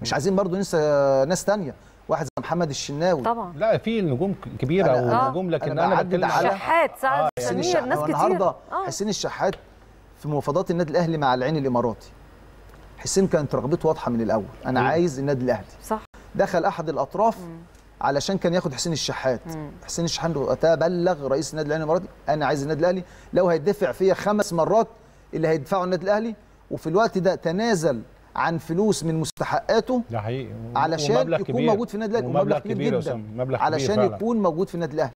مش عايزين برضو ننسى ناس تانية واحد زي محمد الشناوي طبعا لا في نجوم كبيره أنا- ونجوم لكن أنا انا, بعدد بتكلم على- على شحات سعد حسين سمير الشحات ناس هو كتير النهارده آه. حسين الشحات في مفاوضات النادي الاهلي مع العين الاماراتي حسين كانت رغبته واضحه من الاول انا أيوة. عايز النادي الاهلي صح دخل احد الاطراف علشان كان ياخد حسين الشحات حسين الشحات وقتها بلغ رئيس النادي الاهلي الاماراتي انا عايز النادي الاهلي لو هيدفع فيا خمس مرات اللي هيدفعه النادي الاهلي وفي الوقت ده تنازل عن فلوس من مستحقاته ده حقيقي علشان ومبلغ يكون كبير. موجود في النادي الاهلي ومبلغ كبير كبير يا جدا أسامة، مبلغ كبير علشان فعلا. يكون موجود في النادي الاهلي